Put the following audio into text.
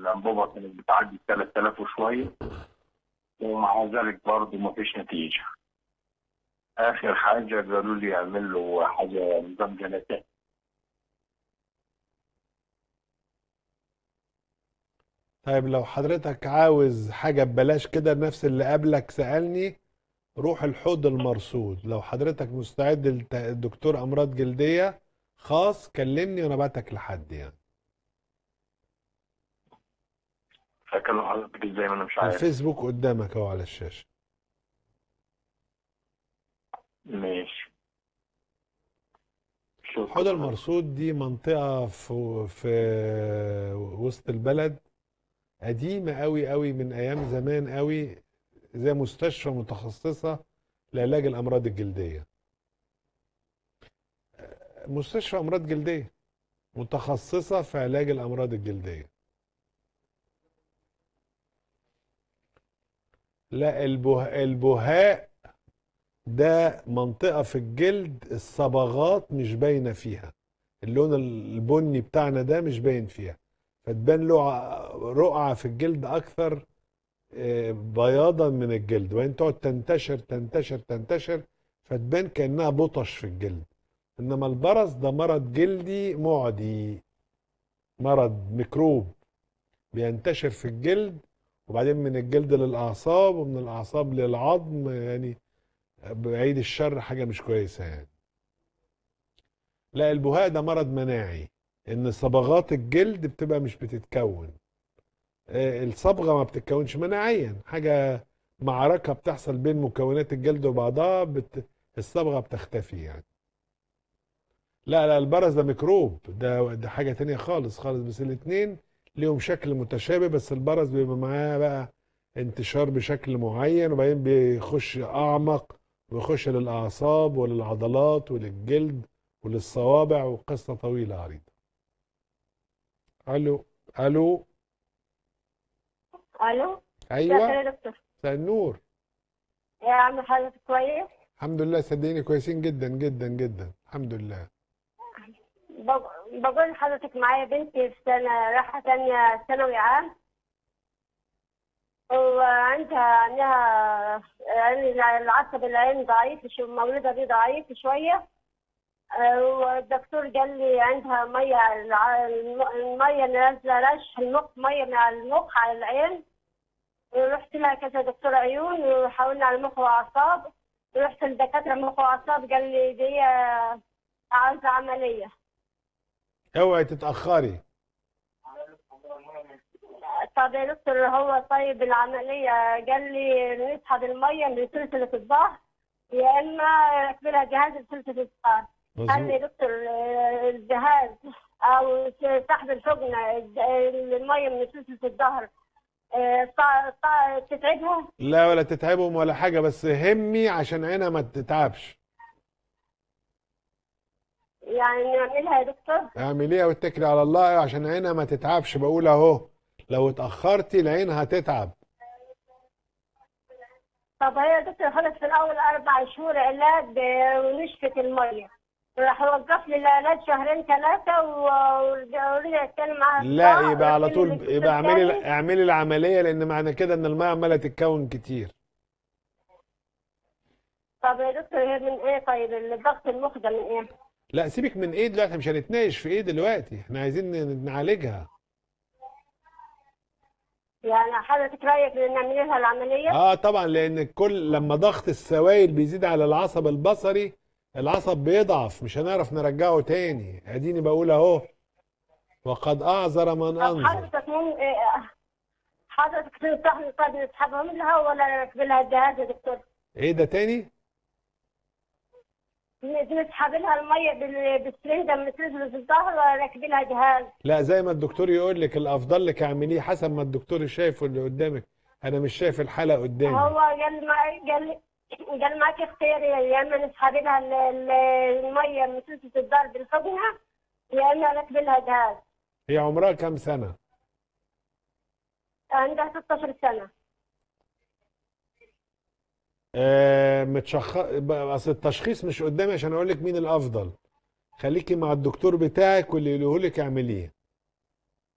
الانبوبه كانت بتعدي 3000 وشويه ومع ذلك برضه مفيش نتيجه اخر حاجه قالوا لي اعمل له حاجه نظام جلسات طيب لو حضرتك عاوز حاجة ببلاش كده نفس اللي قبلك سألني روح الحوض المرصود لو حضرتك مستعد لت- الدكتور أمراض جلدية خاص كلمني وأنا بعتك لحد يعني فكانوا حضرتك ازاي ما انا مش عارف الفيسبوك قدامك اهو على الشاشة ماشي الحوض شكرا المرصود دي منطقة في في وسط البلد قديمة قوي قوي من أيام زمان قوي زي مستشفى متخصصة لعلاج الأمراض الجلدية مستشفى أمراض جلدية متخصصة في علاج الأمراض الجلدية لا البه... البهاء ده منطقة في الجلد الصبغات مش باينة فيها اللون البني بتاعنا ده مش باين فيها فتبان له ع- رقعة في الجلد أكثر آه، بياضا من الجلد وين تقعد تنتشر تنتشر تنتشر فتبان كأنها بطش في الجلد إنما البرص ده مرض جلدي معدي مرض ميكروب بينتشر في الجلد وبعدين من الجلد للأعصاب ومن الأعصاب للعظم يعني بعيد الشر حاجة مش كويسة يعني لا البهاء ده مرض مناعي ان صبغات الجلد بتبقى مش بتتكون آه، الصبغة ما بتتكونش مناعيا حاجة معركة بتحصل بين مكونات الجلد وبعضها بت... الصبغة بتختفي يعني لا لا البرص ده ميكروب ده ده حاجة تانية خالص خالص بس الاتنين ليهم شكل متشابه بس البرص بيبقى معاه بقى انتشار بشكل معين وبعدين بيخش أعمق ويخش للأعصاب وللعضلات وللجلد وللصوابع وقصة طويلة عريضة ألو ألو الو أيوة يا دكتور مساء النور يا عم حضرتك كويس الحمد لله صدقيني كويسين جدا جدا جدا الحمد لله بق- بقول لحضرتك معايا بنتي في سنة رايحة تانية ثانوي عام وعندها عندها يعني العصب العين ضعيف شو مولدة بيه ضعيف شوية آه، والدكتور قال لي عندها مية الع- الم- المية نازلة رش المخ مية من على المخ على العين ورحت لها كذا دكتور عيون وحاولنا على المخ وأعصاب رحت لدكاترة مخ وأعصاب قال لي دي عاوزة عملية اوعي تتأخري طب يا دكتور هو طيب العملية قال لي نسحب المية من سلسلة الظهر يا إما يركب لها جهاز سلسلة الظهر قال لي مظبوط دكتور آه، الجهاز أو سحب الحقنة الج- المية من سلسلة الظهر آه، طا- طا- تتعبها لا ولا تتعبهم ولا حاجة بس همي عشان عينها ما تتعبش يعني نعملها يا دكتور اعمليها واتكلي على الله عشان عينها ما تتعبش بقول اهو لو اتأخرتي العين هتتعب طب هي يا دكتور خدت في الأول أربع شهور علاج آه، ونشفت المية راح وقف لي العلاج شهرين ثلاثة و- ورجع تاني معاها لا صداع، يبقى على رحت لي طول للدكتور يبقى اعملي تاني. اعملي العملية لان معنى كده ان الماء عمالة تتكون كتير طب يا دكتور هي من ايه طيب الضغط المخ ده من ايه؟ لا سيبك من ايه دلوقتي مش هنتناقش في ايه دلوقتي احنا عايزين ن- نعالجها يعني حضرتك رايك ان نعمل لها العمليه؟ اه طبعا لان كل لما ضغط السوائل بيزيد على العصب البصري العصب بيضعف مش هنعرف نرجعه تاني اديني بقول اهو وقد اعذر من طب انظر حضرتك مم... إيه، حضرتك تنصحني طيب نسحبهم لها ولا نركب لها الجهاز يا دكتور؟ ايه ده تاني نسحب لها الميه بال... بالسرنجه من سلسله الظهر ولا نركب لها جهاز؟ لا زي ما الدكتور يقول لك الافضل لك اعمليه حسب ما الدكتور شايفه اللي قدامك انا مش شايف الحالة قدامي هو قال ما قال قال معاك اختياري يا اما نسحب لها ال- ال- الميه من سلسله الظهر بالحقنه يا اما نركب لها جهاز هي عمرها كام سنة عندها 16 سنه آه متشخ... ب- اصل التشخيص مش قدامي عشان اقول لك مين الافضل خليكي مع الدكتور بتاعك واللي يقوله لك اعمليه